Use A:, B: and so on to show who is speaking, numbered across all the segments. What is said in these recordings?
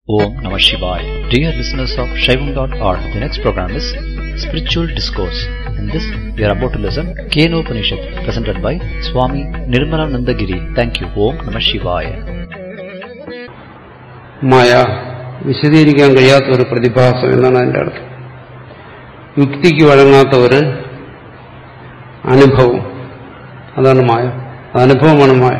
A: Om Namah Shivaya. Dear listeners of Shaivam.org, the next program is Spiritual Discourse. In this, we are about to listen Keno Upanishad, presented by Swami Nirmalananda Giri. Thank you. Om Namah Shivaya.
B: മായ വിശദീകരിക്കാൻ കഴിയാത്ത ഒരു പ്രതിഭാസം എന്നാണ് അതിൻ്റെ അർത്ഥം യുക്തിക്ക് വഴങ്ങാത്ത ഒരു അനുഭവം അതാണ് മായ അനുഭവമാണ് മായ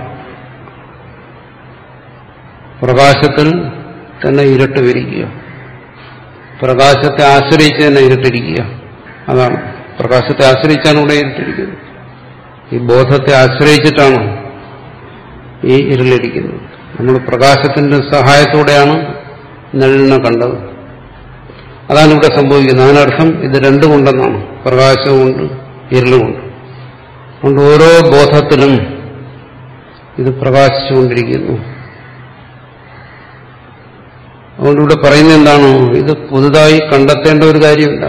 B: പ്രകാശത്തിൽ തന്നെ ഇരുട്ട് വിരിക്കുക പ്രകാശത്തെ ആശ്രയിച്ച് തന്നെ ഇരുട്ടിരിക്കുക അതാണ് പ്രകാശത്തെ ആശ്രയിച്ചാണ് ഇവിടെ ഇരുട്ടിരിക്കുന്നത് ഈ ബോധത്തെ ആശ്രയിച്ചിട്ടാണ് ഈ ഇരുളിരിക്കുന്നത് നമ്മൾ പ്രകാശത്തിന്റെ സഹായത്തോടെയാണ് നിഴലിനെ കണ്ടത് അതാണ് ഇവിടെ സംഭവിക്കുന്നത് അതിനർത്ഥം ഇത് രണ്ടുമുണ്ടെന്നാണ് പ്രകാശവുമുണ്ട് ഇരുളുമുണ്ട് അതുകൊണ്ട് ഓരോ ബോധത്തിലും ഇത് പ്രകാശിച്ചുകൊണ്ടിരിക്കുന്നു അതുകൊണ്ട് ഇവിടെ പറയുന്നത് എന്താണ് ഇത് പുതുതായി കണ്ടെത്തേണ്ട ഒരു കാര്യമില്ല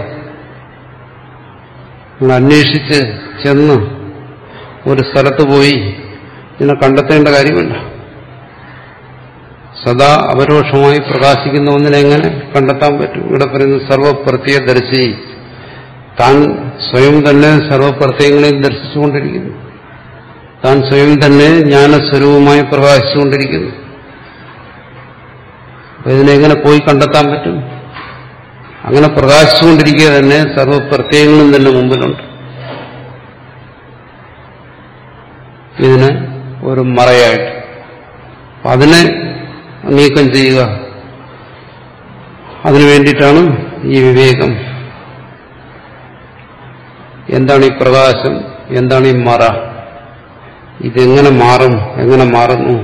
B: നിങ്ങൾ അന്വേഷിച്ച് ചെന്ന് ഒരു സ്ഥലത്ത് പോയി ഇതിനെ കണ്ടെത്തേണ്ട കാര്യമില്ല സദാ അപരോക്ഷമായി പ്രകാശിക്കുന്ന ഒന്നിനെ എങ്ങനെ കണ്ടെത്താൻ പറ്റും ഇവിടെ പറയുന്നത് സർവപ്രത്യദർശി താൻ സ്വയം തന്നെ സർവപ്രത്യങ്ങളെയും ദർശിച്ചുകൊണ്ടിരിക്കുന്നു താൻ സ്വയം തന്നെ ജ്ഞാനസ്വരൂപമായി പ്രകാശിച്ചുകൊണ്ടിരിക്കുന്നു അപ്പൊ ഇതിനെങ്ങനെ പോയി കണ്ടെത്താൻ പറ്റും അങ്ങനെ പ്രകാശിച്ചുകൊണ്ടിരിക്കുക തന്നെ സർവപ്രത്യങ്ങളും തന്നെ മുമ്പിലുണ്ട് ഇതിന് ഒരു മറയായിട്ട് അപ്പൊ അതിനെ നീക്കം ചെയ്യുക അതിനു വേണ്ടിയിട്ടാണ് ഈ വിവേകം എന്താണ് ഈ പ്രകാശം എന്താണ് ഈ മറ ഇതെങ്ങനെ മാറും എങ്ങനെ മാറുന്നു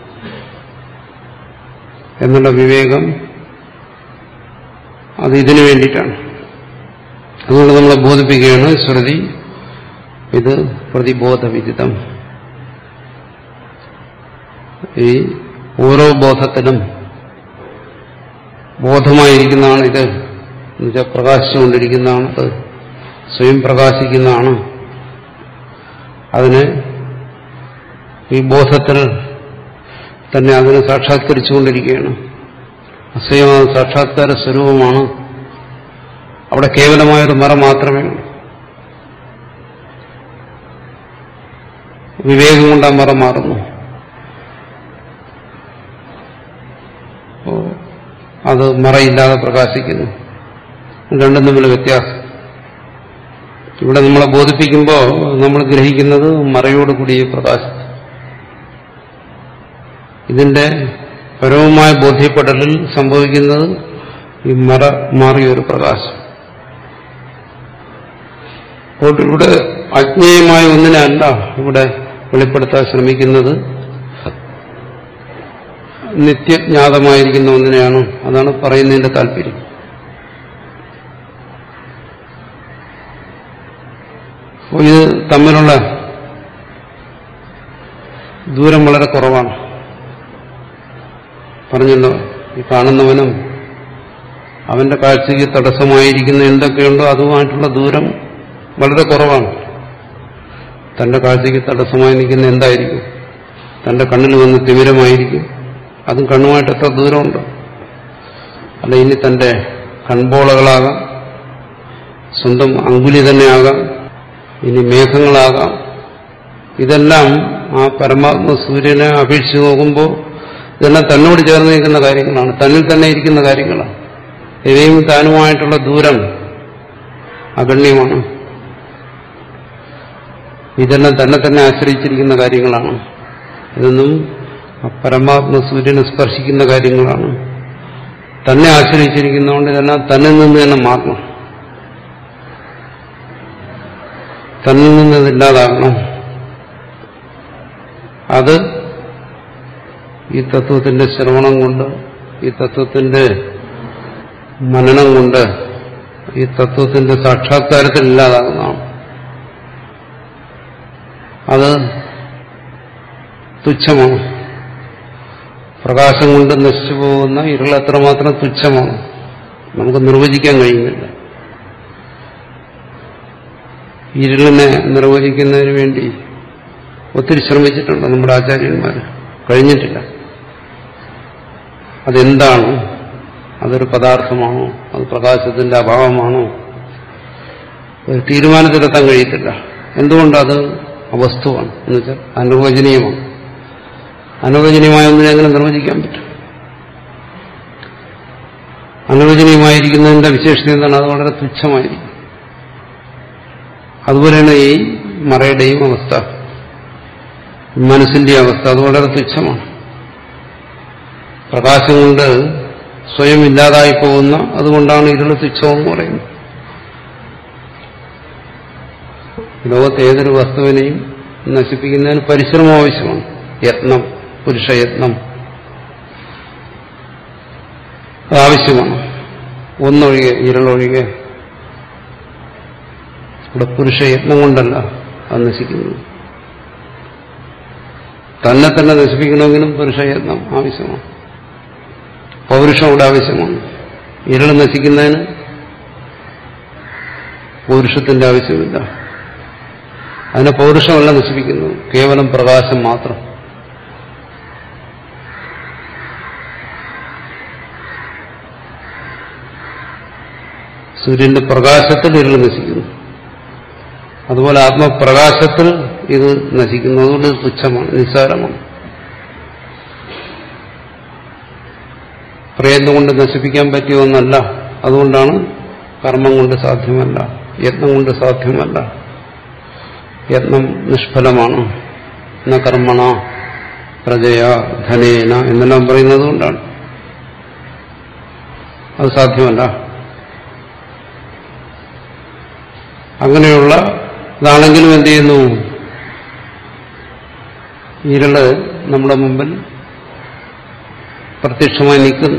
B: എന്നുള്ള വിവേകം അത് ഇതിനു വേണ്ടിയിട്ടാണ് അതുകൊണ്ട് നമ്മളെ ബോധിപ്പിക്കുകയാണ് ശ്രുതി ഇത് പ്രതിബോധവിദിതം ഈ ഓരോ ബോധത്തിലും ബോധമായിരിക്കുന്നതാണ് ഇത് എന്നുവെച്ചാൽ പ്രകാശിച്ചുകൊണ്ടിരിക്കുന്നതാണ് അത് സ്വയം പ്രകാശിക്കുന്നതാണ് അതിന് ഈ ബോധത്തിൽ തന്നെ അതിനെ സാക്ഷാത്കരിച്ചുകൊണ്ടിരിക്കുകയാണ് അസ്വയമായ സാക്ഷാത്കാര സ്വരൂപമാണ് അവിടെ കേവലമായൊരു മറ മാത്രമേ ഉള്ളൂ വിവേകം കൊണ്ട് ആ മറ മാറുന്നു അത് മറയില്ലാതെ പ്രകാശിക്കുന്നു രണ്ടും തമ്മിൽ വ്യത്യാസം ഇവിടെ നമ്മളെ ബോധിപ്പിക്കുമ്പോൾ നമ്മൾ ഗ്രഹിക്കുന്നത് മറയോട് കൂടിയ പ്രകാശം ഇതിന്റെ പരവുമായ ബോധ്യപ്പെടലിൽ സംഭവിക്കുന്നത് ഈ മറ മാറിയ ഒരു പ്രകാശം അതുകൊണ്ട് ഇവിടെ അജ്ഞേയമായ ഒന്നിനല്ല ഇവിടെ വെളിപ്പെടുത്താൻ ശ്രമിക്കുന്നത് നിത്യജ്ഞാതമായിരിക്കുന്ന ഒന്നിനെയാണ് അതാണ് പറയുന്നതിന്റെ താല്പര്യം ഇത് തമ്മിലുള്ള ദൂരം വളരെ കുറവാണ് പറഞ്ഞല്ലോ ഈ കാണുന്നവനും അവന്റെ കാഴ്ചയ്ക്ക് തടസ്സമായിരിക്കുന്ന എന്തൊക്കെയുണ്ടോ അതുമായിട്ടുള്ള ദൂരം വളരെ കുറവാണ് തന്റെ കാഴ്ചയ്ക്ക് തടസ്സമായി നിൽക്കുന്ന എന്തായിരിക്കും തന്റെ കണ്ണിൽ വന്ന് തിമിരമായിരിക്കും അതും കണ്ണുമായിട്ട് എത്ര ദൂരമുണ്ട് അല്ല ഇനി തന്റെ കൺപോളകളാകാം സ്വന്തം അങ്കുലി തന്നെയാകാം ഇനി മേഘങ്ങളാകാം ഇതെല്ലാം ആ പരമാത്മ സൂര്യനെ അപേക്ഷിച്ച് നോക്കുമ്പോൾ ഇതെല്ലാം തന്നോട് ചേർന്ന് നിൽക്കുന്ന കാര്യങ്ങളാണ് തന്നിൽ തന്നെ ഇരിക്കുന്ന കാര്യങ്ങളാണ് ഇവയും താനുമായിട്ടുള്ള ദൂരം അഗണ്യമാണ് ഇതെല്ലാം തന്നെ തന്നെ ആശ്രയിച്ചിരിക്കുന്ന കാര്യങ്ങളാണ് ഇതൊന്നും പരമാത്മ സൂര്യനെ സ്പർശിക്കുന്ന കാര്യങ്ങളാണ് തന്നെ ആശ്രയിച്ചിരിക്കുന്നതുകൊണ്ട് ഇതെല്ലാം തന്നിൽ നിന്ന് തന്നെ മാറണം തന്നിൽ നിന്ന് ഇതില്ലാതാകണം അത് ഈ തത്വത്തിന്റെ ശ്രവണം കൊണ്ട് ഈ തത്വത്തിന്റെ മനനം കൊണ്ട് ഈ തത്വത്തിന്റെ സാക്ഷാത്കാരത്തിൽ ഇല്ലാതാകുന്നതാണ് അത് തുച്ഛമാണ് പ്രകാശം കൊണ്ട് നശിച്ചു പോകുന്ന ഇരുൾ എത്രമാത്രം തുച്ഛമാണ് നമുക്ക് നിർവചിക്കാൻ കഴിയുന്നില്ല ഇരുളിനെ നിർവചിക്കുന്നതിന് വേണ്ടി ഒത്തിരി ശ്രമിച്ചിട്ടുണ്ട് നമ്മുടെ ആചാര്യന്മാർ കഴിഞ്ഞിട്ടില്ല അതെന്താണ് അതൊരു പദാർത്ഥമാണോ അത് പ്രകാശത്തിന്റെ അഭാവമാണോ ഒരു തീരുമാനത്തിലെത്താൻ കഴിയത്തില്ല എന്തുകൊണ്ടത് അവസ്തുവാണ് എന്ന് വെച്ചാൽ അനുവചനീയമാണ് അനുവചനീയമായ ഒന്നിനെ എങ്ങനെ നിർവചിക്കാൻ പറ്റും അനുവചനീയമായിരിക്കുന്നതിന്റെ വിശേഷത എന്താണ് അത് വളരെ തുച്ഛമായിരിക്കും അതുപോലെയാണ് ഈ മറയുടെയും അവസ്ഥ മനസ്സിന്റെ അവസ്ഥ അത് വളരെ തുച്ഛമാണ് പ്രകാശം കൊണ്ട് സ്വയം ഇല്ലാതായി പോകുന്ന അതുകൊണ്ടാണ് ഇരുള് തുച്ഛമെന്ന് പറയുന്നത് ലോകത്തെ ഏതൊരു വസ്തുവിനെയും നശിപ്പിക്കുന്നതിന് പരിശ്രമം ആവശ്യമാണ് യത്നം പുരുഷയത്നം അത് ആവശ്യമാണ് ഒന്നൊഴികെ ഇരുളൊഴികെ ഇവിടെ പുരുഷയത്നം കൊണ്ടല്ല അത് നശിക്കുന്നത് തന്നെ തന്നെ നശിപ്പിക്കണമെങ്കിലും പുരുഷയത്നം ആവശ്യമാണ് പൗരുഷം ഇവിടെ ആവശ്യമാണ് ഇരുൾ നശിക്കുന്നതിന് പൗരുഷത്തിന്റെ ആവശ്യമില്ല അതിനെ പൗരുഷമല്ല നശിപ്പിക്കുന്നത് കേവലം പ്രകാശം മാത്രം സൂര്യന്റെ പ്രകാശത്തിൽ ഇരുൾ നശിക്കുന്നു അതുപോലെ ആത്മപ്രകാശത്തിൽ ഇത് നശിക്കുന്നു അതുകൊണ്ട് ഇത് തുച്ഛമാണ് നിസ്സാരമാണ് പ്രയത്നം കൊണ്ട് നശിപ്പിക്കാൻ പറ്റിയ ഒന്നല്ല അതുകൊണ്ടാണ് കർമ്മം കൊണ്ട് സാധ്യമല്ല യത്നം കൊണ്ട് സാധ്യമല്ല യത്നം നിഷ്ഫലമാണ് ന കർമ്മണ പ്രജയ ധനേന എന്നെല്ലാം പറയുന്നത് കൊണ്ടാണ് അത് സാധ്യമല്ല അങ്ങനെയുള്ള ഇതാണെങ്കിലും എന്ത് ചെയ്യുന്നു ഇരുള് നമ്മുടെ മുമ്പിൽ പ്രത്യക്ഷമായി നിൽക്കുന്നു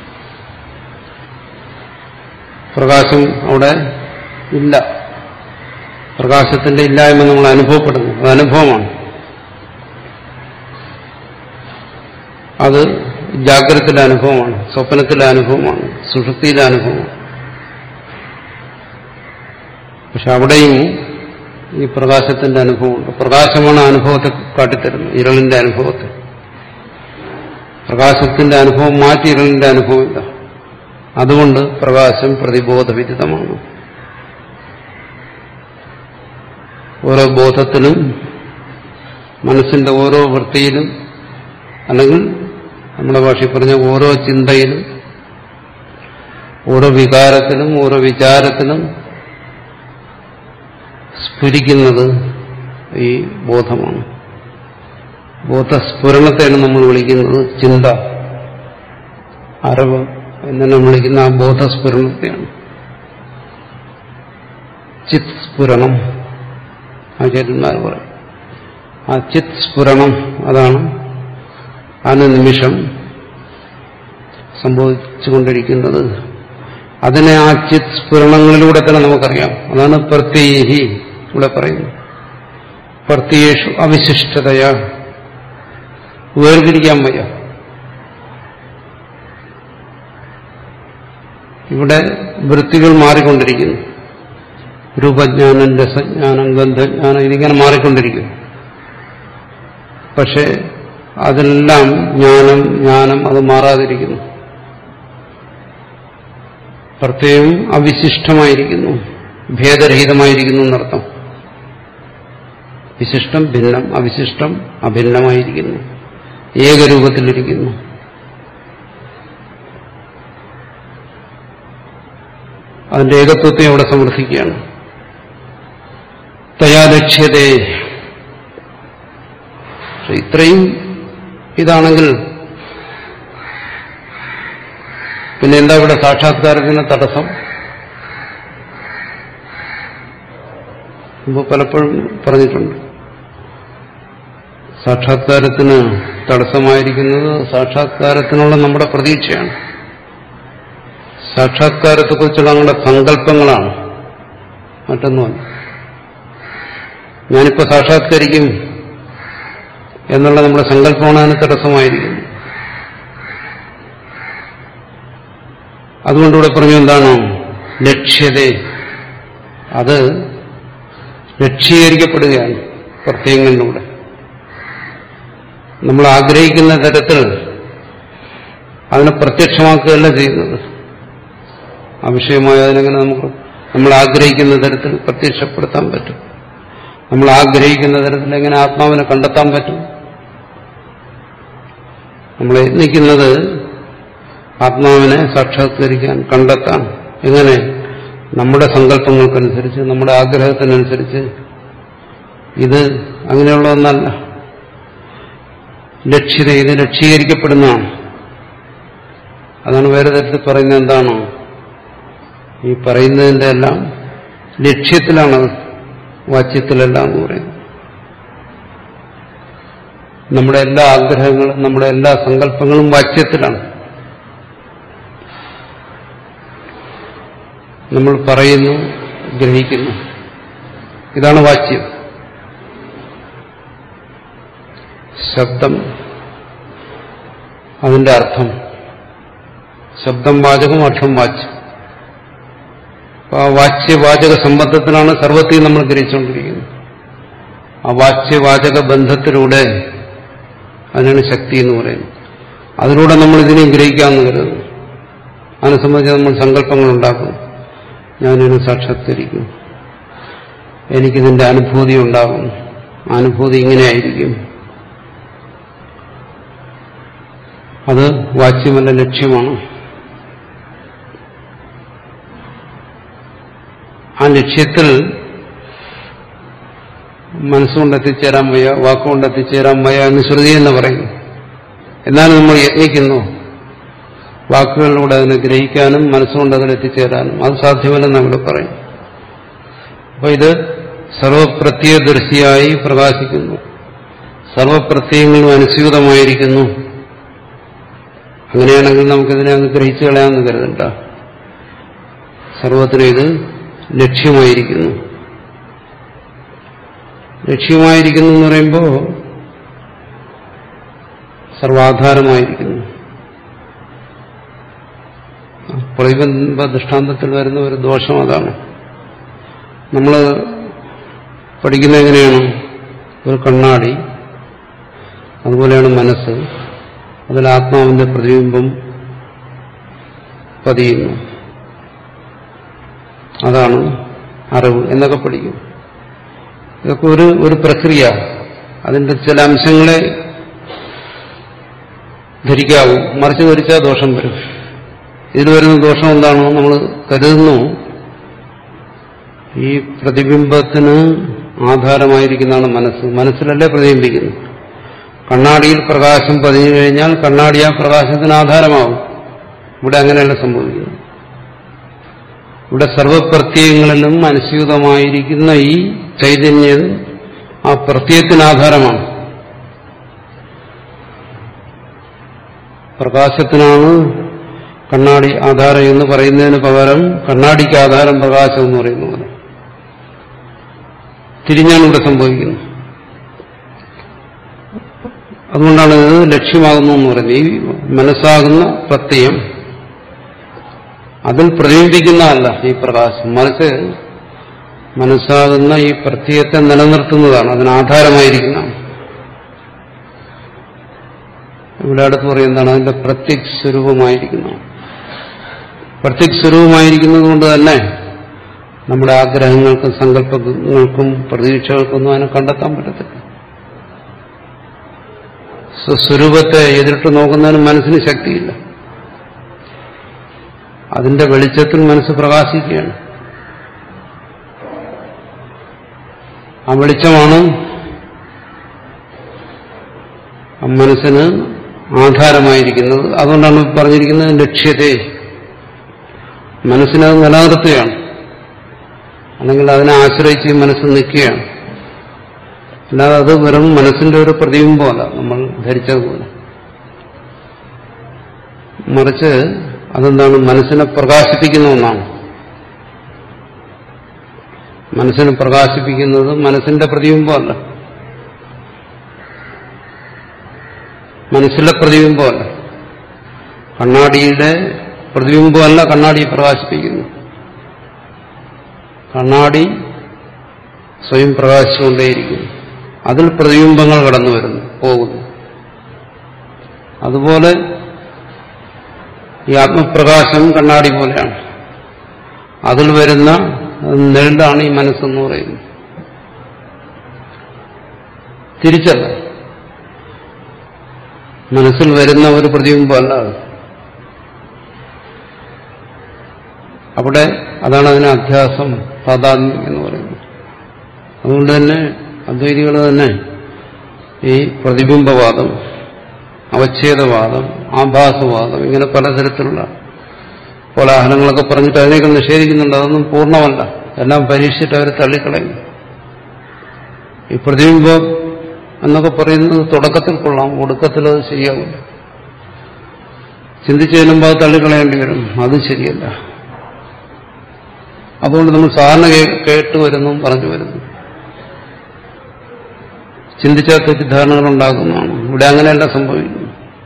B: പ്രകാശം അവിടെ ഇല്ല പ്രകാശത്തിന്റെ ഇല്ലായ്മ നമ്മൾ അനുഭവപ്പെടുന്നു അത് അനുഭവമാണ് അത് ജാഗ്രതയിലെ അനുഭവമാണ് സ്വപ്നത്തിലെ അനുഭവമാണ് സുഷുപ്തിയിലെ അനുഭവമാണ് പക്ഷെ അവിടെയും ഈ പ്രകാശത്തിന്റെ അനുഭവമുണ്ട് പ്രകാശമാണ് അനുഭവത്തെ കാട്ടിത്തരുന്നത് ഇരളിന്റെ അനുഭവത്തെ പ്രകാശത്തിന്റെ അനുഭവം മാറ്റി ഇരളിന്റെ അനുഭവമില്ല അതുകൊണ്ട് പ്രകാശം പ്രതിബോധവിദിതമാണ് ഓരോ ബോധത്തിലും മനസ്സിന്റെ ഓരോ വൃത്തിയിലും അല്ലെങ്കിൽ നമ്മുടെ ഭാഷയിൽ പറഞ്ഞ ഓരോ ചിന്തയിലും ഓരോ വികാരത്തിലും ഓരോ വിചാരത്തിലും സ്ഫുരിക്കുന്നത് ഈ ബോധമാണ് ബോധസ്ഫുരണത്തെയാണ് നമ്മൾ വിളിക്കുന്നത് ചിന്ത അറിവ് എന്നെ വിളിക്കുന്ന ആ ബോധസ്ഫുരണത്തെയാണ് ചിത് സ്ഫുരണം ആചാര്യന്മാർ പറയും ആ ചിത് സ്ഫുരണം അതാണ് അനുനിമിഷം സംഭവിച്ചുകൊണ്ടിരിക്കുന്നത് അതിനെ ആ ചിത് സ്ഫുരണങ്ങളിലൂടെ തന്നെ നമുക്കറിയാം അതാണ് പ്രത്യേഹി ഇവിടെ പറയുന്നത് പ്രത്യേഷു അവിശിഷ്ടതയ വേർതിരിക്കാൻ വയ്യ ഇവിടെ വൃത്തികൾ മാറിക്കൊണ്ടിരിക്കുന്നു രൂപജ്ഞാനം രസജ്ഞാനം ഗന്ധജ്ഞാനം ഇതിങ്ങനെ മാറിക്കൊണ്ടിരിക്കുന്നു പക്ഷെ അതിലെല്ലാം ജ്ഞാനം ജ്ഞാനം അത് മാറാതിരിക്കുന്നു പ്രത്യേകം അവിശിഷ്ടമായിരിക്കുന്നു ഭേദരഹിതമായിരിക്കുന്നു എന്നർത്ഥം വിശിഷ്ടം ഭിന്നം അവിശിഷ്ടം അഭിന്നമായിരിക്കുന്നു ഏകരൂപത്തിലിരിക്കുന്നു അതിന്റെ ഏകത്വത്തെ അവിടെ സമർത്ഥിക്കുകയാണ് തയാലക്ഷ്യതേ ഇത്രയും ഇതാണെങ്കിൽ പിന്നെ എന്താ ഇവിടെ സാക്ഷാത്കാരത്തിന് തടസ്സം മുമ്പ് പലപ്പോഴും പറഞ്ഞിട്ടുണ്ട് സാക്ഷാത്കാരത്തിന് തടസ്സമായിരിക്കുന്നത് സാക്ഷാത്കാരത്തിനുള്ള നമ്മുടെ പ്രതീക്ഷയാണ് സാക്ഷാത്കാരത്തെക്കുറിച്ചുള്ള നമ്മുടെ സങ്കല്പങ്ങളാണ് മറ്റൊന്നുമല്ല ഞാനിപ്പോ സാക്ഷാത്കരിക്കും എന്നുള്ള നമ്മുടെ സങ്കല്പമാണ് അതിന് തടസ്സമായിരിക്കുന്നത് അതുകൊണ്ടിവിടെ പറഞ്ഞു എന്താണ് ലക്ഷ്യത അത് ലക്ഷീകരിക്കപ്പെടുകയാണ് പ്രത്യയങ്ങളിലൂടെ നമ്മൾ ആഗ്രഹിക്കുന്ന തരത്തിൽ അതിനെ പ്രത്യക്ഷമാക്കുകയല്ല ചെയ്യുന്നത് ആ വിഷയമായ അതിനെങ്ങനെ നമുക്ക് നമ്മൾ ആഗ്രഹിക്കുന്ന തരത്തിൽ പ്രത്യക്ഷപ്പെടുത്താൻ പറ്റും നമ്മൾ ആഗ്രഹിക്കുന്ന തരത്തിൽ എങ്ങനെ ആത്മാവിനെ കണ്ടെത്താൻ പറ്റും നമ്മൾ യത്നിക്കുന്നത് ആത്മാവിനെ സാക്ഷാത്കരിക്കാൻ കണ്ടെത്താൻ എങ്ങനെ നമ്മുടെ സങ്കല്പങ്ങൾക്കനുസരിച്ച് നമ്മുടെ ആഗ്രഹത്തിനനുസരിച്ച് ഇത് അങ്ങനെയുള്ള ഒന്നല്ല ലക്ഷ്യത ഇത് ലക്ഷീകരിക്കപ്പെടുന്നതാണ് അതാണ് വേറെ തരത്തിൽ പറയുന്നത് എന്താണോ ഈ പറയുന്നതിന്റെ എല്ലാം ലക്ഷ്യത്തിലാണത് വാച്യത്തിലല്ല എന്ന് പറയുന്നത് നമ്മുടെ എല്ലാ ആഗ്രഹങ്ങളും നമ്മുടെ എല്ലാ സങ്കല്പങ്ങളും വാച്യത്തിലാണ് നമ്മൾ പറയുന്നു ഗ്രഹിക്കുന്നു ഇതാണ് വാച്യം ശബ്ദം അതിന്റെ അർത്ഥം ശബ്ദം വാചകം അർത്ഥം വാച്യം അപ്പൊ ആ വാച്യവാചക സംബന്ധത്തിലാണ് സർവത്തെയും നമ്മൾ ഗ്രഹിച്ചുകൊണ്ടിരിക്കുന്നത് ആ വാച്യവാചക ബന്ധത്തിലൂടെ അതിനാണ് ശക്തി എന്ന് പറയുന്നത് അതിലൂടെ നമ്മൾ ഇതിനെയും ഗ്രഹിക്കാമെന്ന് കരുതുന്നു അതിനെ സംബന്ധിച്ച് നമ്മൾ സങ്കല്പങ്ങൾ ഉണ്ടാക്കും ഞാനിതിനെ സാക്ഷാത്കരിക്കും എനിക്കിതിന്റെ അനുഭൂതി ഉണ്ടാകും ആ അനുഭൂതി ഇങ്ങനെയായിരിക്കും അത് വാച്യമല്ല ലക്ഷ്യമാണ് ആ ലക്ഷ്യത്തിൽ മനസ്സുകൊണ്ട് എത്തിച്ചേരാൻ വയ്യ വാക്കുകൊണ്ട് എത്തിച്ചേരാൻ വയ്യ എന്ന് ശ്രുതി എന്ന് പറയുന്നു എന്നാലും നമ്മൾ യത്നിക്കുന്നു വാക്കുകളിലൂടെ അതിനെ ഗ്രഹിക്കാനും മനസ്സുകൊണ്ട് അതിൽ എത്തിച്ചേരാനും അത് സാധ്യമല്ലെന്ന് അവിടെ പറയും അപ്പൊ ഇത് സർവപ്രത്യദർശിയായി പ്രകാശിക്കുന്നു സർവപ്രത്യയങ്ങളും അനുസ്യൂതമായിരിക്കുന്നു അങ്ങനെയാണെങ്കിൽ നമുക്കിതിനെ അങ്ങ് ഗ്രഹിച്ചു കളയാമെന്ന് കരുതണ്ട സർവത്തിനും ഇത് ലക്ഷ്യമായിരിക്കുന്നു ലക്ഷ്യമായിരിക്കുന്നു എന്ന് പറയുമ്പോൾ സർവാധാരമായിരിക്കുന്നു പ്രതിബന്ധ ദൃഷ്ടാന്തത്തിൽ വരുന്ന ഒരു ദോഷം അതാണ് നമ്മൾ പഠിക്കുന്ന എങ്ങനെയാണ് ഒരു കണ്ണാടി അതുപോലെയാണ് മനസ്സ് അതിൽ ആത്മാവിന്റെ പ്രതിബിംബം പതിയുന്നു അതാണ് അറിവ് എന്നൊക്കെ പഠിക്കും ഇതൊക്കെ ഒരു ഒരു പ്രക്രിയ അതിന്റെ ചില അംശങ്ങളെ ധരിക്കാവൂ മറിച്ച് ധരിച്ചാൽ ദോഷം വരും ഇതിൽ വരുന്ന ദോഷം എന്താണോ നമ്മൾ കരുതുന്നു ഈ പ്രതിബിംബത്തിന് ആധാരമായിരിക്കുന്നതാണ് മനസ്സ് മനസ്സിലല്ലേ പ്രതിബിംബിക്കുന്നു കണ്ണാടിയിൽ പ്രകാശം പതിഞ്ഞു കഴിഞ്ഞാൽ കണ്ണാടി ആ പ്രകാശത്തിന് ആധാരമാവും ഇവിടെ അങ്ങനെയല്ല സംഭവിക്കുന്നത് ഇവിടെ സർവപ്രത്യയങ്ങളിലും അനുസ്യൂതമായിരിക്കുന്ന ഈ ചൈതന്യം ആ പ്രത്യയത്തിന് ആധാരമാണ് പ്രകാശത്തിനാണ് കണ്ണാടി ആധാരം എന്ന് പറയുന്നതിന് പകരം കണ്ണാടിക്ക് ആധാരം പ്രകാശം എന്ന് പറയുന്ന പോലെ തിരിഞ്ഞാണ് ഇവിടെ സംഭവിക്കുന്നത് അതുകൊണ്ടാണ് ഇത് ലക്ഷ്യമാകുന്നു എന്ന് പറയുന്നത് ഈ മനസ്സാകുന്ന പ്രത്യയം അതിൽ പ്രതിബിംബിക്കുന്നതല്ല ഈ പ്രകാശം മറിച്ച് മനസ്സാകുന്ന ഈ പ്രത്യയത്തെ നിലനിർത്തുന്നതാണ് അതിന് ആധാരമായിരിക്കുന്നതാണ് ഇവിടെ അടുത്ത് പറയുന്നതാണ് അതിന്റെ പ്രത്യക് സ്വരൂപമായിരിക്കുന്നത് പ്രത്യക് സ്വരൂപമായിരിക്കുന്നത് കൊണ്ട് തന്നെ നമ്മുടെ ആഗ്രഹങ്ങൾക്കും സങ്കല്പങ്ങൾക്കും പ്രതീക്ഷകൾക്കൊന്നും അതിനെ കണ്ടെത്താൻ പറ്റത്തില്ല സ്വസ്വരൂപത്തെ എതിരിട്ട് നോക്കുന്നതിന് മനസ്സിന് ശക്തിയില്ല അതിന്റെ വെളിച്ചത്തിൽ മനസ്സ് പ്രകാശിക്കുകയാണ് ആ വെളിച്ചമാണ് ആ മനസ്സിന് ആധാരമായിരിക്കുന്നത് അതുകൊണ്ടാണ് പറഞ്ഞിരിക്കുന്നത് ലക്ഷ്യത്തെ മനസ്സിനത് നിലനിർത്തുകയാണ് അല്ലെങ്കിൽ അതിനെ ആശ്രയിച്ച് മനസ്സ് നിൽക്കുകയാണ് അല്ലാതെ അത് വെറും മനസ്സിന്റെ ഒരു പ്രതിബിംബമല്ല നമ്മൾ ധരിച്ചതുപോലെ മറിച്ച് അതെന്താണ് മനസ്സിനെ പ്രകാശിപ്പിക്കുന്ന ഒന്നാണ് മനസ്സിനെ പ്രകാശിപ്പിക്കുന്നത് മനസ്സിന്റെ പ്രതിബിംബമല്ല മനസ്സിലെ പ്രതിബിംബമല്ല കണ്ണാടിയുടെ പ്രതിബിംബമല്ല കണ്ണാടി പ്രകാശിപ്പിക്കുന്നു കണ്ണാടി സ്വയം പ്രകാശിച്ചുകൊണ്ടേയിരിക്കുന്നു അതിൽ പ്രതിബിംബങ്ങൾ കടന്നു വരുന്നു പോകുന്നു അതുപോലെ ഈ ആത്മപ്രകാശം കണ്ണാടി പോലെയാണ് അതിൽ വരുന്ന നെല്ലാണ് ഈ മനസ്സെന്ന് പറയുന്നത് തിരിച്ചല്ല മനസ്സിൽ വരുന്ന ഒരു പ്രതിബിംബമല്ല അത് അവിടെ അതാണ് അതിന് അധ്യാസം താതാത്മ്യം എന്ന് പറയുന്നത് അതുകൊണ്ട് തന്നെ അദ്വൈതികൾ തന്നെ ഈ പ്രതിബിംബവാദം അവച്ഛേദവാദം ആഭാസവാദം ഇങ്ങനെ പലതരത്തിലുള്ള കോലാഹലങ്ങളൊക്കെ പറഞ്ഞിട്ട് അതിനെയൊക്കെ നിഷേധിക്കുന്നുണ്ട് അതൊന്നും പൂർണ്ണമല്ല എല്ലാം പരീക്ഷിച്ചിട്ട് അവർ തള്ളിക്കളയും ഈ പ്രതിബിംബം എന്നൊക്കെ പറയുന്നത് തുടക്കത്തിൽ കൊള്ളാം ഒടുക്കത്തിൽ അത് ശരിയാവില്ല ചിന്തിച്ചു ചെല്ലുമ്പോൾ അത് തള്ളിക്കളയേണ്ടി വരും അത് ശരിയല്ല അതുകൊണ്ട് നമ്മൾ സാധാരണ കേട്ട് വരുന്നു പറഞ്ഞു വരുന്നു ചിന്തിച്ചാൽ തെറ്റിദ്ധാരണകൾ ഉണ്ടാക്കുന്നതാണ് ഇവിടെ അങ്ങനെയല്ല സംഭവിക്കുന്നു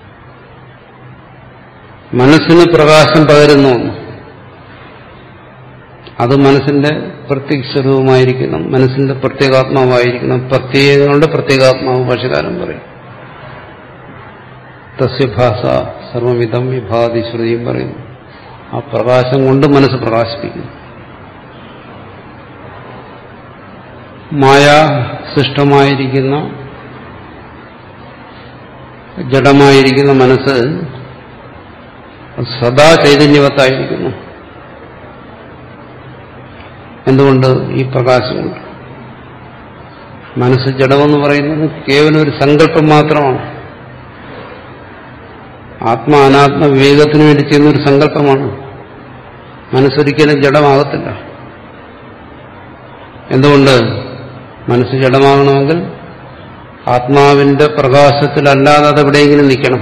B: മനസ്സിന് പ്രകാശം പകരുന്നു അത് മനസ്സിന്റെ പ്രത്യക്ഷരൂപമായിരിക്കണം മനസ്സിന്റെ പ്രത്യേകാത്മാവായിരിക്കണം പ്രത്യേകങ്ങളുടെ പ്രത്യേകാത്മാവ് ഭാഷകാരൻ പറയും തസ്യഭാഷ സർവമിതം വിഭാതി ശ്രുതിയും പറയുന്നു ആ പ്രകാശം കൊണ്ട് മനസ്സ് പ്രകാശിപ്പിക്കുന്നു മായാ സൃഷ്ടമായിരിക്കുന്ന ജഡമായിരിക്കുന്ന മനസ്സ് സദാ ചൈതന്യവത്തായിരിക്കുന്നു എന്തുകൊണ്ട് ഈ പ്രകാശം കൊണ്ട് മനസ്സ് ജഡമെന്ന് പറയുന്നത് കേവലം ഒരു സങ്കല്പം മാത്രമാണ് ആത്മ അനാത്മ വിവേകത്തിന് വേണ്ടി ചെയ്യുന്ന ഒരു സങ്കല്പമാണ് മനസ്സൊരിക്കലും ജഡമാകത്തില്ല എന്തുകൊണ്ട് മനസ്സ് ജഡമാകണമെങ്കിൽ ആത്മാവിന്റെ പ്രകാശത്തിലല്ലാതെ അത് എവിടെയെങ്കിലും നിൽക്കണം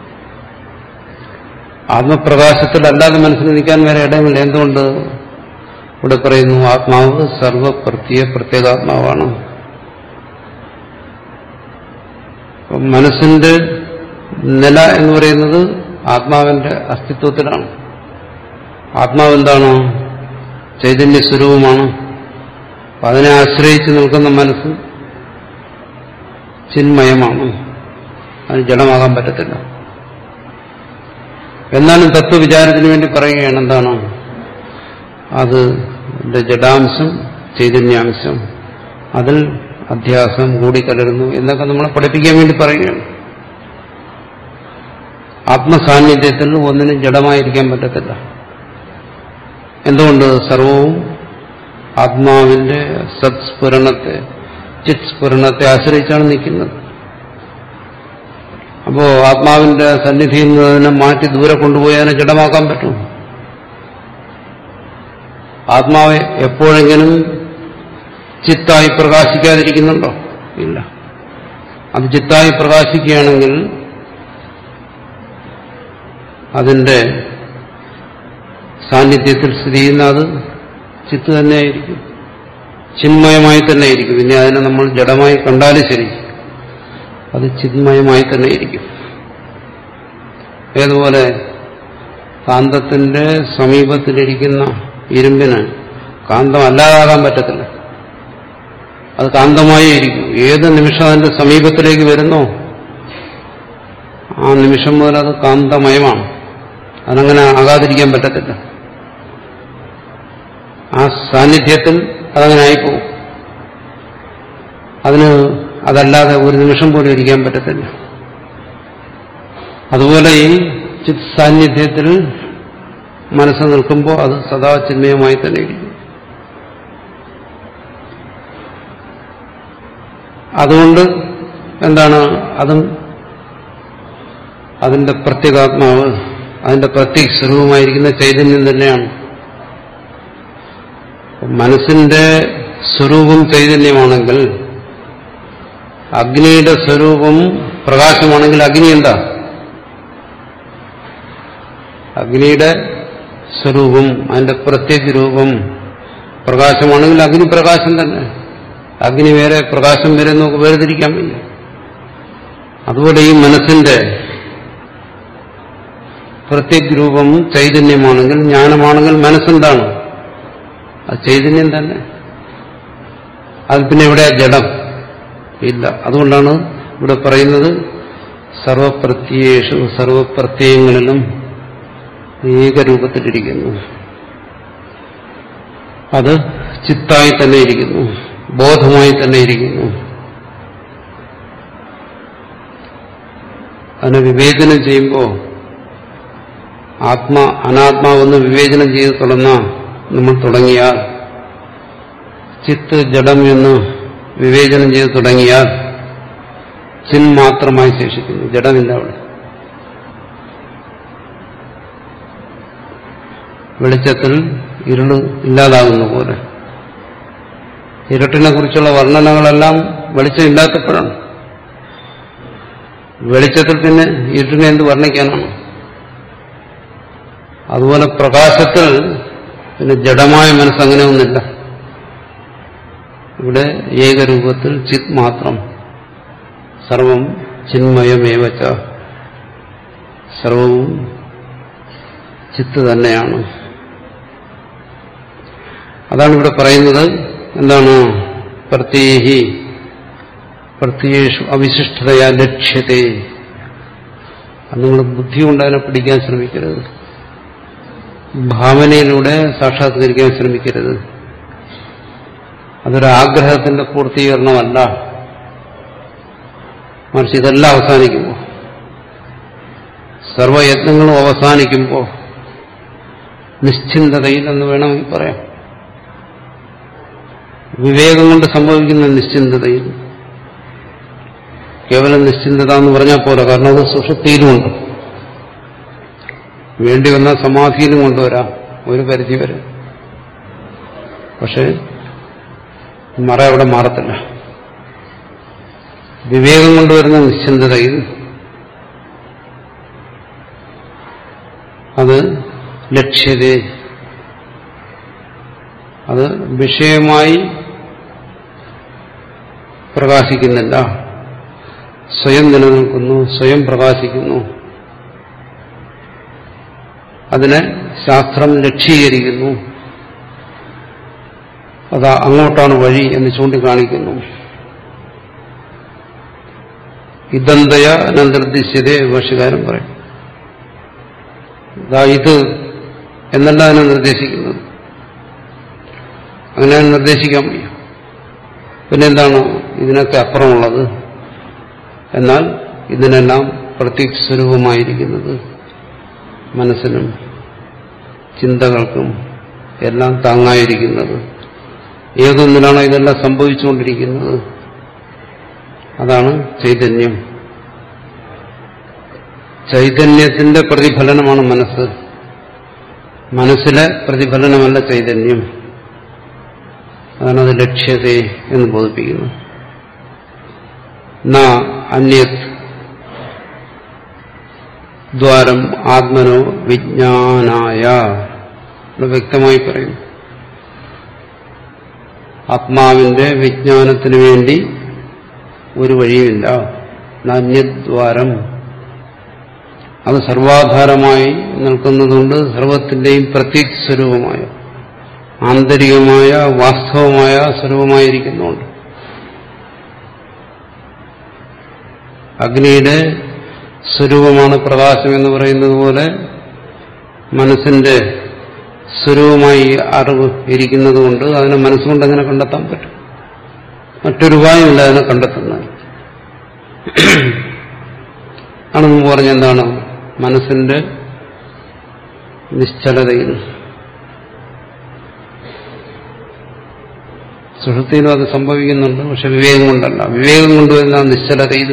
B: ആത്മപ്രകാശത്തിലല്ലാതെ മനസ്സിന് നിൽക്കാൻ വരെ ഇടമില്ല എന്തുകൊണ്ട് ഇവിടെ പറയുന്നു ആത്മാവ് സർവപ്രത്യ പ്രത്യേകാത്മാവാണ് മനസ്സിന്റെ നില എന്ന് പറയുന്നത് ആത്മാവിന്റെ അസ്തിത്വത്തിലാണ് ആത്മാവ് എന്താണ് ചൈതന്യ സ്വരൂപമാണ് അതിനെ ആശ്രയിച്ച് നിൽക്കുന്ന മനസ്സ് ചിന്മയമാണ് അതിന് ജഡമാകാൻ പറ്റത്തില്ല എന്നാലും തത്വവിചാരത്തിന് വേണ്ടി പറയുകയാണ് എന്താണ് അത് ജഡാംശം ചൈതന്യാംശം അതിൽ അധ്യാസം കൂടിക്കലരുന്നു എന്നൊക്കെ നമ്മളെ പഠിപ്പിക്കാൻ വേണ്ടി പറയുകയാണ് ആത്മസാന്നിധ്യത്തിൽ ഒന്നിനും ജഡമായിരിക്കാൻ പറ്റത്തില്ല എന്തുകൊണ്ട് സർവവും ആത്മാവിന്റെ സത്സ്ഫുരണത്തെ ചിത് സ്ഫുരണത്തെ ആശ്രയിച്ചാണ് നിൽക്കുന്നത് അപ്പോ ആത്മാവിന്റെ സന്നിധിയിൽ നിന്ന് അതിനെ മാറ്റി ദൂരെ കൊണ്ടുപോയി അതിനെ ജഡമാക്കാൻ പറ്റും ആത്മാവ് എപ്പോഴെങ്കിലും ചിത്തായി പ്രകാശിക്കാതിരിക്കുന്നുണ്ടോ ഇല്ല അത് ചിത്തായി പ്രകാശിക്കുകയാണെങ്കിൽ അതിന്റെ സാന്നിധ്യത്തിൽ സ്ഥിതി ചെയ്യുന്ന അത് ചിത്ത് തന്നെയായിരിക്കും ചിന്മയമായി തന്നെ ഇരിക്കും പിന്നെ അതിനെ നമ്മൾ ജഡമായി കണ്ടാലും ശരി അത് ചിന്മയമായി തന്നെ ഇരിക്കും ഏതുപോലെ കാന്തത്തിന്റെ സമീപത്തിലിരിക്കുന്ന ഇരുമ്പിന് കാന്തം അല്ലാതാകാൻ പറ്റത്തില്ല അത് കാന്തമായി ഇരിക്കും ഏത് നിമിഷം അതിന്റെ സമീപത്തിലേക്ക് വരുന്നോ ആ നിമിഷം മുതൽ അത് കാന്തമയമാണ് അതങ്ങനെ ആകാതിരിക്കാൻ പറ്റത്തില്ല ആ സാന്നിധ്യത്തിൽ അതങ്ങനെ ആയിപ്പോവും അതിന് അതല്ലാതെ ഒരു നിമിഷം പോലും ഇരിക്കാൻ പറ്റത്തില്ല അതുപോലെ ഈ ചിത് സാന്നിധ്യത്തിൽ മനസ്സ് നിൽക്കുമ്പോൾ അത് സദാ ചിന്മയമായി തന്നെ ഇരിക്കും അതുകൊണ്ട് എന്താണ് അതും അതിന്റെ പ്രത്യേകാത്മാവ് അതിന്റെ പ്രത്യേക സ്വരൂപമായിരിക്കുന്ന ചൈതന്യം തന്നെയാണ് മനസ്സിന്റെ സ്വരൂപം ചൈതന്യമാണെങ്കിൽ അഗ്നിയുടെ സ്വരൂപം പ്രകാശമാണെങ്കിൽ അഗ്നി എന്താ അഗ്നിയുടെ സ്വരൂപം അതിന്റെ പ്രത്യേക രൂപം പ്രകാശമാണെങ്കിൽ അഗ്നി പ്രകാശം തന്നെ അഗ്നി വേറെ പ്രകാശം വേറെ നമുക്ക് വേർതിരിക്കാൻ വയ്യ അതുപോലെ ഈ മനസ്സിന്റെ പ്രത്യേക രൂപം ചൈതന്യമാണെങ്കിൽ ജ്ഞാനമാണെങ്കിൽ മനസ്സെന്താണ് അത് ചൈതന്യം തന്നെ അത് പിന്നെ ഇവിടെ ജഡം ഇല്ല അതുകൊണ്ടാണ് ഇവിടെ പറയുന്നത് സർവപ്രത്യേഷു സർവപ്രത്യയങ്ങളിലും ഏകരൂപത്തിലിരിക്കുന്നു അത് ചിത്തായി തന്നെ ഇരിക്കുന്നു ബോധമായി തന്നെ ഇരിക്കുന്നു അതിനെ വിവേചനം ചെയ്യുമ്പോൾ ആത്മാ അനാത്മാവെന്ന് വിവേചനം ചെയ്ത് തുടർന്ന നമ്മൾ തുടങ്ങിയാൽ ചിത്ത് ജഡം എന്ന് വിവേചനം ചെയ്ത് തുടങ്ങിയാൽ ചിൻ മാത്രമായി ശേഷിക്കുന്നു ജഡമില്ല അവിടെ വെളിച്ചത്തിൽ ഇരുള് ഇല്ലാതാകുന്ന പോലെ ഇരുട്ടിനെ കുറിച്ചുള്ള വർണ്ണനകളെല്ലാം വെളിച്ചം ഇല്ലാത്തപ്പോഴാണ് വെളിച്ചത്തിൽ പിന്നെ ഇരുട്ടിനെ എന്ത് വർണ്ണിക്കാനാണ് അതുപോലെ പ്രകാശത്തിൽ പിന്നെ ജഡമായ മനസ്സ് അങ്ങനെ ഒന്നില്ല ഇവിടെ ഏകരൂപത്തിൽ ചിത് മാത്രം സർവം ചിന്മയമേവച്ച സർവവും ചിത്ത് തന്നെയാണ് അതാണ് ഇവിടെ പറയുന്നത് എന്താണ് പ്രത്യേഹി പ്രത്യേഷു അവിശിഷ്ടതയാ ലക്ഷ്യത്തെ അത് നിങ്ങൾ ബുദ്ധി കൊണ്ട് അതിനെ പിടിക്കാൻ ശ്രമിക്കരുത് ഭാവനയിലൂടെ സാക്ഷാത്കരിക്കാൻ ശ്രമിക്കരുത് അതൊരു ആഗ്രഹത്തിന്റെ പൂർത്തീകരണമല്ല മറിച്ച് ഇതെല്ലാം അവസാനിക്കുമ്പോൾ സർവയത്നങ്ങളും അവസാനിക്കുമ്പോൾ നിശ്ചിന്തതയിൽ എന്ന് വേണമെങ്കിൽ പറയാം വിവേകം കൊണ്ട് സംഭവിക്കുന്ന നിശ്ചിന്തതയിൽ കേവലം നിശ്ചിന്തത എന്ന് പറഞ്ഞാൽ പോരാ കാരണം അത് സുഷുപ്തിയിലുമുണ്ട് വേണ്ടി വന്നാൽ സമാധിയിലും കൊണ്ടുവരാം ഒരു പരിധി വരെ പക്ഷെ മറ അവിടെ മാറത്തില്ല വിവേകം കൊണ്ടുവരുന്ന നിശ്ചിന്തതയിൽ അത് ലക്ഷ്യത അത് വിഷയമായി പ്രകാശിക്കുന്നില്ല സ്വയം നിലനിൽക്കുന്നു സ്വയം പ്രകാശിക്കുന്നു അതിനെ ശാസ്ത്രം ലക്ഷീകരിക്കുന്നു അത് അങ്ങോട്ടാണ് വഴി എന്ന് ചൂണ്ടിക്കാണിക്കുന്നു ഇതന്തയ നിർദ്ദിശ്യതേ ഭാഷകാരൻ പറയും ഇതാ ഇത് എന്നല്ല അതിനെ നിർദ്ദേശിക്കുന്നത് അങ്ങനെ നിർദ്ദേശിക്കാൻ വയ്യ പിന്നെന്താണ് ഇതിനൊക്കെ അപ്പുറമുള്ളത് എന്നാൽ ഇതിനെല്ലാം പ്രത്യക്ഷ സ്വരൂപമായിരിക്കുന്നത് മനസ്സിനും ചിന്തകൾക്കും എല്ലാം താങ്ങായിരിക്കുന്നത് ഏതൊന്നിനാണോ ഇതെല്ലാം സംഭവിച്ചുകൊണ്ടിരിക്കുന്നത് അതാണ് ചൈതന്യം ചൈതന്യത്തിന്റെ പ്രതിഫലനമാണ് മനസ്സ് മനസ്സിലെ പ്രതിഫലനമല്ല ചൈതന്യം അതാണ് അത് ലക്ഷ്യത എന്ന് ബോധിപ്പിക്കുന്നു ന അന്യത് ദ്വാരം ആത്മനോ വിജ്ഞാനായ ഇവിടെ വ്യക്തമായി പറയുന്നു ആത്മാവിന്റെ വിജ്ഞാനത്തിനു വേണ്ടി ഒരു വഴിയുമില്ല നാന്യദ്വാരം അത് സർവാധാരമായി നിൽക്കുന്നതുകൊണ്ട് സർവത്തിന്റെയും പ്രത്യേക സ്വരൂപമായ ആന്തരികമായ വാസ്തവമായ സ്വരൂപമായിരിക്കുന്നുണ്ട് അഗ്നിയുടെ സ്വരൂപമാണ് പ്രകാശം എന്ന് പറയുന്നത് പോലെ മനസ്സിന്റെ സ്വരൂപമായി അറിവ് ഇരിക്കുന്നത് കൊണ്ട് അതിനെ മനസ്സുകൊണ്ട് എങ്ങനെ കണ്ടെത്താൻ പറ്റും മറ്റൊരു ഉപായമില്ല അതിനെ കണ്ടെത്തുന്നത് ആണ് മുമ്പ് പറഞ്ഞ എന്താണ് മനസ്സിന്റെ നിശ്ചലതയിൽ സുഷൃത്തിയിലും അത് സംഭവിക്കുന്നുണ്ട് പക്ഷെ വിവേകം കൊണ്ടല്ല വിവേകം കൊണ്ടുവരുന്ന നിശ്ചലതയിൽ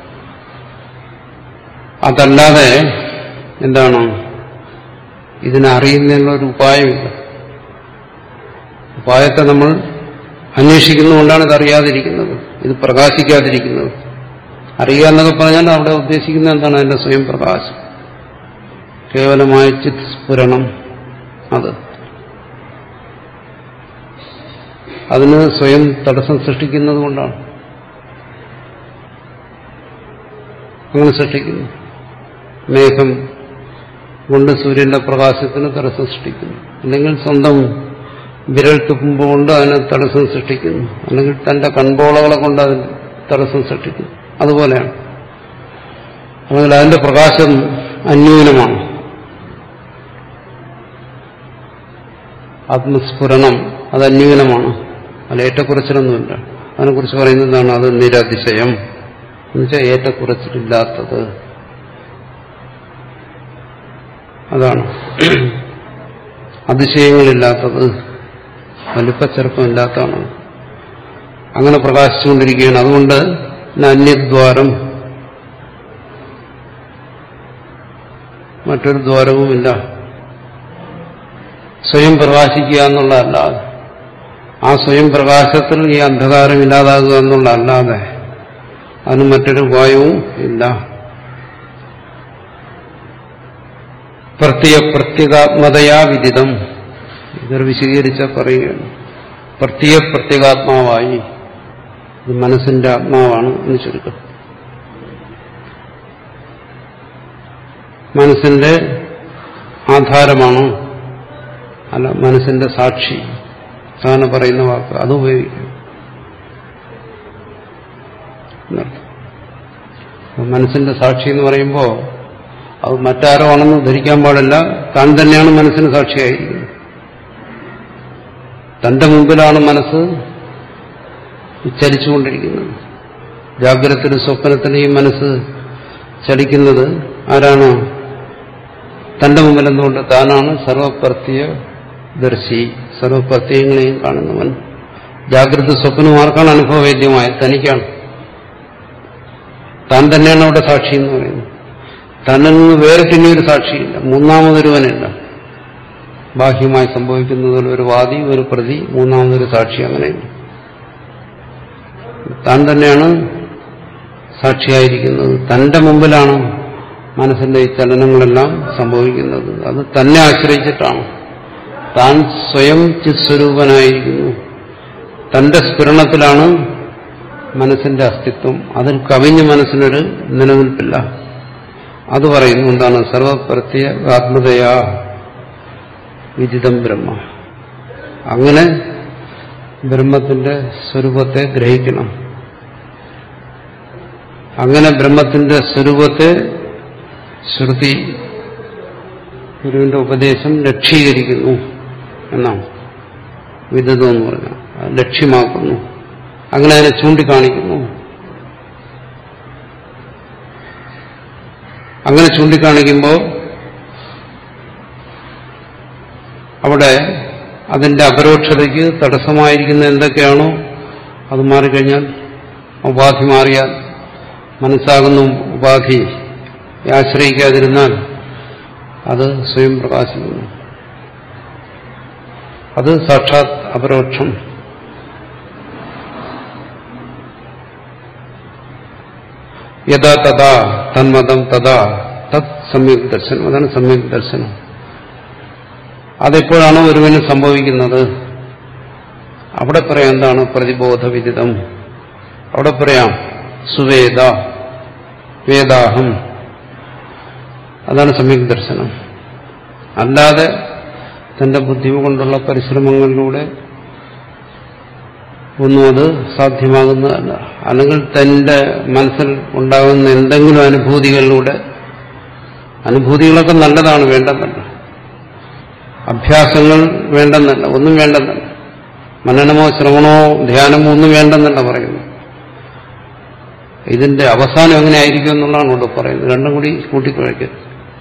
B: അതല്ലാതെ എന്താണ് ഇതിനെ അറിയുന്നതിനുള്ള ഒരു ഉപായമില്ല ഉപായത്തെ നമ്മൾ അന്വേഷിക്കുന്നതുകൊണ്ടാണ് ഇത് അറിയാതിരിക്കുന്നത് ഇത് പ്രകാശിക്കാതിരിക്കുന്നത് അറിയുക എന്നൊക്കെ പറഞ്ഞാൽ അവിടെ ഉദ്ദേശിക്കുന്നത് എന്താണ് അതിന്റെ സ്വയം പ്രകാശം കേവലമായ ചിത് സ്ഫുരണം അത് അതിന് സ്വയം തടസ്സം സൃഷ്ടിക്കുന്നത് കൊണ്ടാണ് അങ്ങനെ സൃഷ്ടിക്കുന്നു മേഘം കൊണ്ട് സൂര്യന്റെ പ്രകാശത്തിന് തടസ്സം സൃഷ്ടിക്കുന്നു അല്ലെങ്കിൽ സ്വന്തം വിരൽ തുപ്പുമ്പോൾ കൊണ്ട് അതിന് തടസ്സം സൃഷ്ടിക്കുന്നു അല്ലെങ്കിൽ തന്റെ കൺപോളകളെ കൊണ്ട് അതിന് തടസ്സം സൃഷ്ടിക്കുന്നു അതുപോലെയാണ് അല്ലെങ്കിൽ അതിന്റെ പ്രകാശം അന്യൂനമാണ് ആത്മസ്ഫുരണം അത് അന്യൂനമാണ് അതിൽ ഏറ്റക്കുറച്ചിലൊന്നുമില്ല അതിനെക്കുറിച്ച് പറയുന്നതാണ് അത് നിരതിശയം എന്നുവെച്ചാൽ ഏറ്റക്കുറച്ചിലില്ലാത്തത് അതാണ് അതിശയങ്ങളില്ലാത്തത് വലിപ്പച്ചെറുപ്പമില്ലാത്തതാണ് അങ്ങനെ പ്രകാശിച്ചുകൊണ്ടിരിക്കുകയാണ് അതുകൊണ്ട് അന്യദ്വാരം മറ്റൊരു ദ്വാരവുമില്ല സ്വയം പ്രകാശിക്കുക എന്നുള്ളതല്ലാതെ ആ സ്വയം പ്രകാശത്തിൽ ഈ അന്ധകാരം ഇല്ലാതാകുക എന്നുള്ളതല്ലാതെ അതിന് മറ്റൊരു ഉപായവും ഇല്ല പ്രത്യ പ്രത്യേകാത്മതയാ വിദിതം ഇതൊരു വിശദീകരിച്ച പറയുകയാണ് പ്രത്യ പ്രത്യേകാത്മാവായി ഇത് മനസ്സിന്റെ ആത്മാവാണ് എന്ന് ചുരുക്കം മനസ്സിന്റെ ആധാരമാണ് അല്ല മനസ്സിന്റെ സാക്ഷി സാധാരണ പറയുന്ന വാക്ക് അത് ഉപയോഗിക്കും എന്നർത്ഥം. അപ്പൊ മനസ്സിന്റെ സാക്ഷി എന്ന് പറയുമ്പോൾ അത് മറ്റാരോ ആണെന്ന് ധരിക്കാൻ പാടില്ല താൻ തന്നെയാണ് മനസ്സിന് സാക്ഷിയായിരിക്കുന്നത് തന്റെ മുമ്പിലാണ് മനസ്സ് ചലിച്ചുകൊണ്ടിരിക്കുന്നത് ജാഗ്രതത്തിലും സ്വപ്നത്തിലും ഈ മനസ്സ് ചലിക്കുന്നത് ആരാണ് തന്റെ മുമ്പിൽ എന്തുകൊണ്ട് താനാണ് സർവപ്രത്യ ദർശി സർവപ്രത്യങ്ങളെയും കാണുന്നവൻ ജാഗ്രത സ്വപ്നം ആർക്കാണ് അനുഭവവേദ്യമായത് തനിക്കാണ് താൻ തന്നെയാണ് അവിടെ സാക്ഷി എന്ന് പറയുന്നത് തന്നിൽ നിന്ന് വേറിട്ടിനി ഒരു സാക്ഷിയില്ല മൂന്നാമതൊരുവനില്ല ബാഹ്യമായി സംഭവിക്കുന്നതിൽ ഒരു വാദി ഒരു പ്രതി മൂന്നാമതൊരു സാക്ഷി അങ്ങനെയില്ല താൻ തന്നെയാണ് സാക്ഷിയായിരിക്കുന്നത് തന്റെ മുമ്പിലാണ് മനസ്സിന്റെ ഈ ചലനങ്ങളെല്ലാം സംഭവിക്കുന്നത് അത് തന്നെ ആശ്രയിച്ചിട്ടാണ് താൻ സ്വയം ചിത്സ്വരൂപനായിരിക്കുന്നു തന്റെ സ്ഫുരണത്തിലാണ് മനസ്സിന്റെ അസ്തിത്വം അതിൽ കവിഞ്ഞ മനസ്സിനൊരു നിലനിൽപ്പില്ല അത് പറയുന്നു എന്താണ് സർവപ്രത്യേകാത്മതയാ വിദിതം ബ്രഹ്മ അങ്ങനെ ബ്രഹ്മത്തിന്റെ സ്വരൂപത്തെ ഗ്രഹിക്കണം അങ്ങനെ ബ്രഹ്മത്തിന്റെ സ്വരൂപത്തെ ശ്രുതി ഗുരുവിന്റെ ഉപദേശം ലക്ഷീകരിക്കുന്നു എന്നാണ് വിദതം എന്ന് പറഞ്ഞാൽ അത് ലക്ഷ്യമാക്കുന്നു അങ്ങനെ അതിനെ ചൂണ്ടിക്കാണിക്കുന്നു അങ്ങനെ ചൂണ്ടിക്കാണിക്കുമ്പോൾ അവിടെ അതിന്റെ അപരോക്ഷതയ്ക്ക് തടസ്സമായിരിക്കുന്ന എന്തൊക്കെയാണോ അത് മാറിക്കഴിഞ്ഞാൽ ഉപാധി മാറിയാൽ മനസ്സാകുന്ന ഉപാധി ആശ്രയിക്കാതിരുന്നാൽ അത് സ്വയം പ്രകാശിക്കുന്നു അത് സാക്ഷാത് അപരോക്ഷം യഥാ തഥാ തന്മതം തഥാ തത് സമ്യക് ദർശനം അതാണ് സമ്യക് ദർശനം അതെപ്പോഴാണോ ഒരുവന് സംഭവിക്കുന്നത് അവിടെ പറയാം എന്താണ് പ്രതിബോധവിദിതം അവിടെ പറയാം സുവേദ വേദാഹം അതാണ് സമ്യക് ദർശനം അല്ലാതെ തന്റെ ബുദ്ധി കൊണ്ടുള്ള പരിശ്രമങ്ങളിലൂടെ ഒന്നും അത് സാധ്യമാകുന്നതല്ല അല്ലെങ്കിൽ തന്റെ മനസ്സിൽ ഉണ്ടാകുന്ന എന്തെങ്കിലും അനുഭൂതികളിലൂടെ അനുഭൂതികളൊക്കെ നല്ലതാണ് വേണ്ടെന്നല്ല അഭ്യാസങ്ങൾ വേണ്ടെന്നല്ല ഒന്നും വേണ്ടെന്നല്ല മനനമോ ശ്രവണമോ ധ്യാനമോ ഒന്നും വേണ്ടെന്നല്ല പറയുന്നു ഇതിന്റെ അവസാനം എങ്ങനെ ആയിരിക്കും എന്നുള്ളതാണ് ഇവിടെ പറയുന്നത് രണ്ടും കൂടി കൂട്ടിക്കുഴയ്ക്കരുത്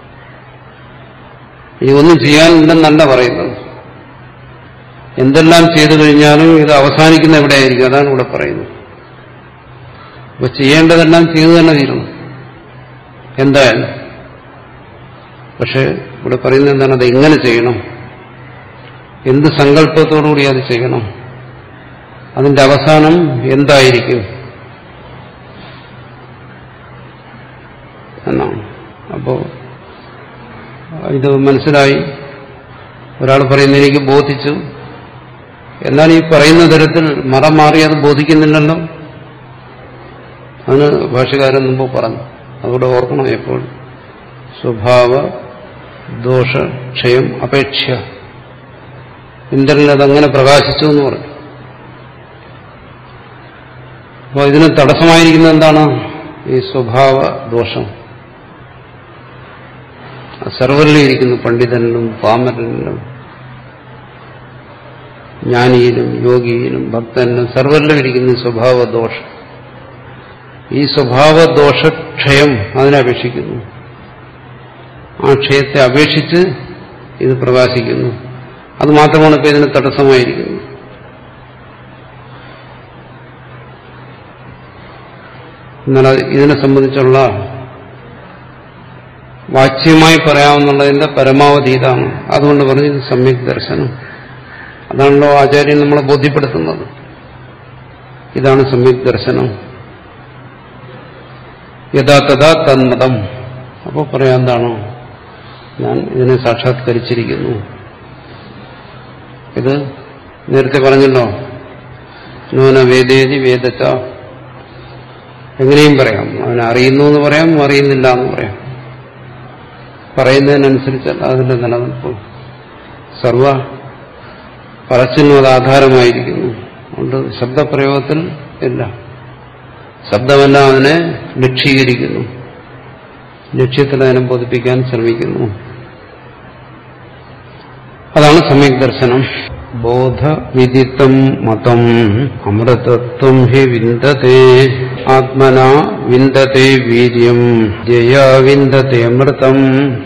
B: ഇനി ഒന്നും ചെയ്യാനില്ലെന്നല്ല പറയുന്നത് എന്തെല്ലാം ചെയ്തു കഴിഞ്ഞാലും ഇത് അവസാനിക്കുന്ന എവിടെയായിരിക്കും അതാണ് ഇവിടെ പറയുന്നത് അപ്പൊ ചെയ്യേണ്ടതെല്ലാം ചെയ്തു തന്നെ തീരണം എന്തായാലും പക്ഷെ ഇവിടെ പറയുന്നത് എന്താണ് അത് എങ്ങനെ ചെയ്യണം എന്ത് സങ്കല്പത്തോടുകൂടി അത് ചെയ്യണം അതിന്റെ അവസാനം എന്തായിരിക്കും എന്നാണ് അപ്പോ ഇത് മനസ്സിലായി ഒരാൾ പറയുന്നത് എനിക്ക് ബോധിച്ചു എന്നാൽ ഈ പറയുന്ന തരത്തിൽ മറ മാറി അത് ബോധിക്കുന്നില്ലല്ലോ അതിന് ഭാഷകാരൻ മുമ്പ് പറഞ്ഞു അതുകൂടെ ഓർക്കണം എപ്പോഴും സ്വഭാവ ദോഷ ക്ഷയം അപേക്ഷ ഇന്ദ്രനിൽ അതങ്ങനെ പ്രകാശിച്ചു എന്ന് പറഞ്ഞു അപ്പോൾ ഇതിന് തടസ്സമായിരിക്കുന്നത് എന്താണ് ഈ സ്വഭാവ ദോഷം സർവരിലും ഇരിക്കുന്നു പണ്ഡിതനിലും പാമരനിലും ജ്ഞാനിയിലും യോഗിയിലും ഭക്തനിലും സർവരിലും ഇരിക്കുന്ന ഈ സ്വഭാവദോഷം ഈ സ്വഭാവദോഷക്ഷയം അതിനപേക്ഷിക്കുന്നു ആ ക്ഷയത്തെ അപേക്ഷിച്ച് ഇത് പ്രകാശിക്കുന്നു അത് മാത്രമാണ് ഇപ്പൊ ഇതിന് തടസ്സമായിരിക്കുന്നത് എന്നാൽ അത് ഇതിനെ സംബന്ധിച്ചുള്ള വാച്യമായി പറയാവുന്നതിന്റെ പരമാവധി ഇതാണ് അതുകൊണ്ട് പറഞ്ഞു ഇത് സമ്യക് ദർശനം അതാണല്ലോ ആചാര്യൻ നമ്മളെ ബോധ്യപ്പെടുത്തുന്നത് ഇതാണ് സമ്യക് ദർശനം യഥാതഥാ തന്മതം അപ്പോൾ പറയാം എന്താണോ ഞാൻ ഇതിനെ സാക്ഷാത്കരിച്ചിരിക്കുന്നു ഇത് നേരത്തെ പറഞ്ഞല്ലോ നൂന വേദേതി വേദച്ച എങ്ങനെയും പറയാം അവനെ അറിയുന്നു എന്ന് പറയാം അറിയുന്നില്ല എന്ന് പറയാം പറയുന്നതിനനുസരിച്ചല്ല അതിന്റെ നിലനിൽപ്പ് സർവ പറച്ചിനും അത് ആധാരമായിരിക്കുന്നു അതുകൊണ്ട് ശബ്ദപ്രയോഗത്തിൽ ഇല്ല ശബ്ദമെല്ലാം അതിനെ ലക്ഷീകരിക്കുന്നു ലക്ഷ്യത്തിൽ അതിനെ ബോധിപ്പിക്കാൻ ശ്രമിക്കുന്നു അതാണ് സമ്യക് ദർശനം ബോധവിദിത്തം മതം അമൃതത്വം ഹി വിന്ദത്തെ ആത്മന വിന്ദത്തെ വീര്യം ജയ വിന്ദത്തെ അമൃതം